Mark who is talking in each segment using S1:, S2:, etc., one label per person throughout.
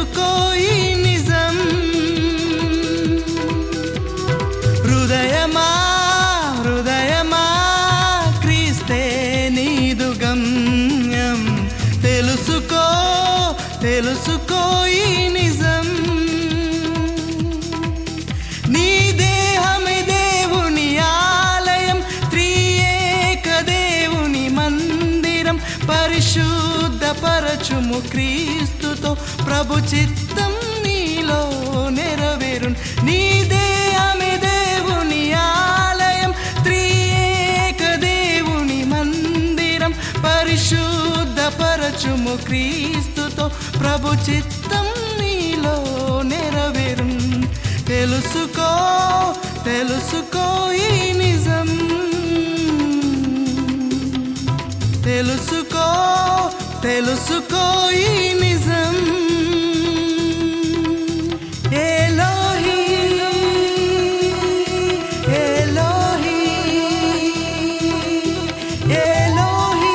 S1: తెలుసుకో ఈ నిజం హృదయమా హృదయమా క్రీస్తే నీదు గమ్యం తెలుసుకో తెలుసుకో ఈ నిజం నీ దేహమే దేవుని ఆలయం త్రియేక దేవుని మందిరం పరిశుద్ధపరచుము క్రీస్తుతో ప్రభు చిత్తం నీలో నెరవేరు నీ దేహమే దేవుని ఆలయం త్రియేక దేవుని మందిరం పరిశుద్ధపరచుము క్రీస్తుతో ప్రభు చిత్తం నీలో నెరవేరు తెలుసుకో తెలుసుకో ఈ నిజం తెలుసుకో తెలుసుకో ఈ నిజం ఎలోహి ఎలోహి ఎలోహి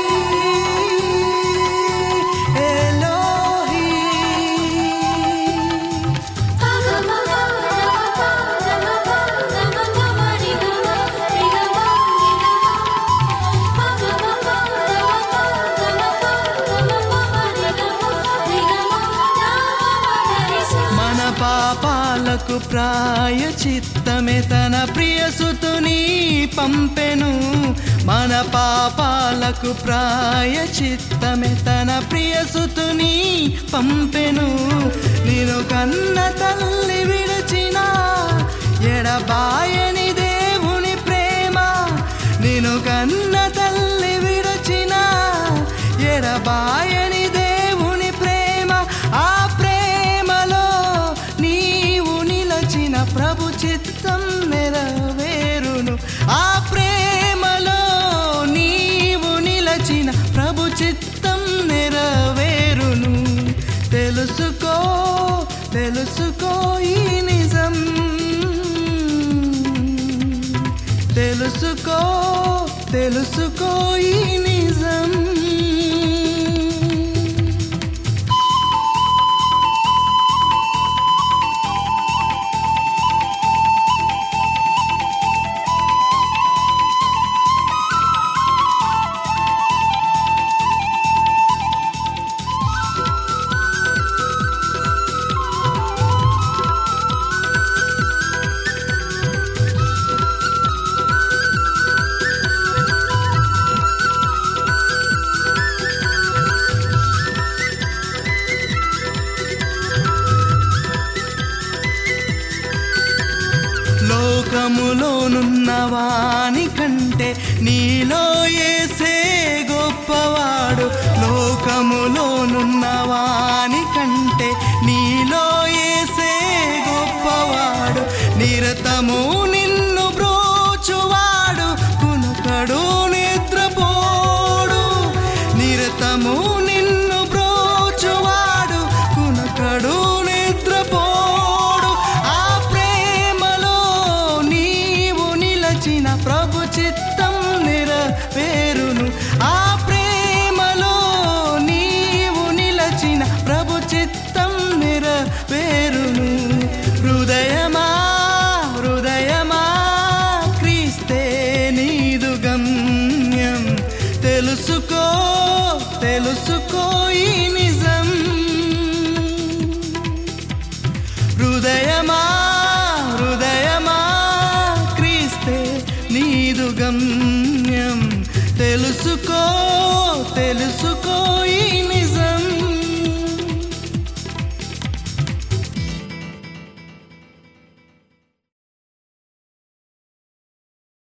S1: ఎలోహి మన పాపాలకు ప్రాయ చిత్తమే తన ప్రియసుతుని పంపెను మన పాపాలకు ప్రాయ చిత్తమే తన ప్రియసుతుని పంపెను నేను కన్న తల్లి విడిచిన ఎడబాయని దేవుని ప్రేమ నేను కన్న తల్లి విడిచిన ఎడబాయని దేవుని ప్రేమ ఆ ప్రేమలో నీవు నిలచిన ప్రభు చిత్తం నెరవేరును ఆ ప్రేమలో నీవు నిలచిన ప్రభు చిత్తం నెరవేరును తెలుసుకో తెలుసుకో ఈ నిజం తెలుసుకో తెలుసుకో ఈ నిజం లోకములోనున్న వాని కంటే నీలో ఏసే గొప్పవాడు లోకములోనున్న వాని కంటే నీలో ఏసే గొప్పవాడు నిరతము నిన్ను బ్రోచువాడు కునకడు నిద్రపోడు నిరతము నిన్ను బ్రోచువాడు కునకడు నిద్రపోడు ఆ ప్రేమలో నీవు నిలచిన ప్రభు చిత్తం నెరవేరును ఆ ప్రేమలో నీవు నిలచిన ప్రభు చిత్తం నెరవేరును హృదయమా హృదయమా క్రీస్తే నీదు గమ్యం తెలుసుకో తెలుసుకో ఈ నిజం హృదయమా హృదయమా క్రీస్తే నీదు గమ్యం తెలుసుకో తెలుసుకో ఈ నిజం